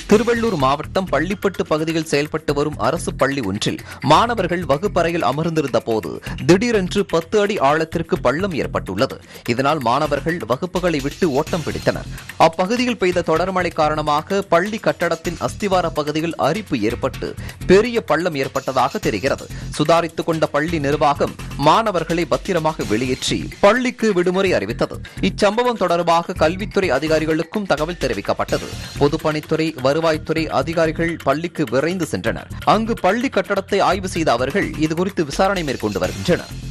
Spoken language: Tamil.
திருவள்ளூர் மாவட்டம் பள்ளிப்பட்டு பகுதியில் செயல்பட்டு வரும் அரசு பள்ளி ஒன்றில் மாணவர்கள் வகுப்பறையில் அமர்ந்திருந்த போது திடீரென்று பத்து அடி ஆழத்திற்கு பள்ளம் ஏற்பட்டுள்ளது இதனால் மாணவர்கள் வகுப்புகளை விட்டு ஓட்டம் பிடித்தனர் அப்பகுதியில் பெய்த தொடர் மழை காரணமாக பள்ளி கட்டடத்தின் அஸ்திவார பகுதியில் அரிப்பு ஏற்பட்டு பெரிய பள்ளம் ஏற்பட்டதாக தெரிகிறது சுதாரித்துக் கொண்ட பள்ளி நிர்வாகம் மாணவர்களை பத்திரமாக வெளியேற்றி பள்ளிக்கு விடுமுறை அறிவித்தது இச்சம்பவம் தொடர்பாக கல்வித்துறை அதிகாரிகளுக்கும் தகவல் தெரிவிக்கப்பட்டது பொதுப்பணித்துறை வருவாய்த்துறை அதிகாரிகள் பள்ளிக்கு விரைந்து சென்றனர் அங்கு பள்ளி கட்டடத்தை ஆய்வு செய்த அவர்கள் இதுகுறித்து விசாரணை மேற்கொண்டு வருகின்றனர்